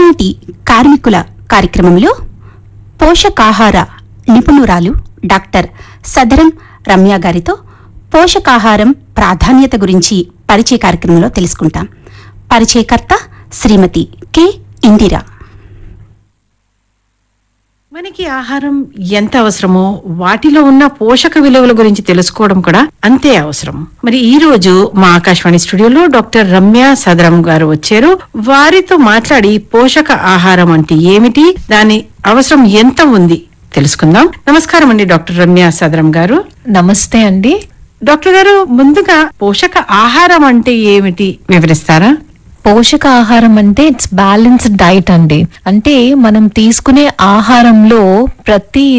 ఇయాల్టి కార్మికుల కార్యక్రమంలో పోషకాహార నిపుణురాలు డాక్టర్ సదరం రమ్య గారితో పోషకాహారం ప్రాధాన్యత గురించి పరిచయ కార్యక్రమంలో తెలుసుకుంటాం పరిచయకర్త శ్రీమతి కె ఇందిరా మనకి ఆహారం ఎంత అవసరమో వాటిలో ఉన్న పోషక విలువల గురించి తెలుసుకోవడం కూడా అంతే అవసరం మరి ఈ రోజు మా ఆకాశవాణి స్టూడియోలో డాక్టర్ రమ్య సదరం గారు వచ్చారు వారితో మాట్లాడి పోషక ఆహారం అంటే ఏమిటి దాని అవసరం ఎంత ఉంది తెలుసుకుందాం నమస్కారం అండి డాక్టర్ రమ్య సదరం గారు నమస్తే అండి డాక్టర్ గారు ముందుగా పోషక ఆహారం అంటే ఏమిటి వివరిస్తారా పోషక ఆహారం అంటే ఇట్స్ బ్యాలెన్స్డ్ డైట్ అండి అంటే మనం తీసుకునే ఆహారంలో ప్రతి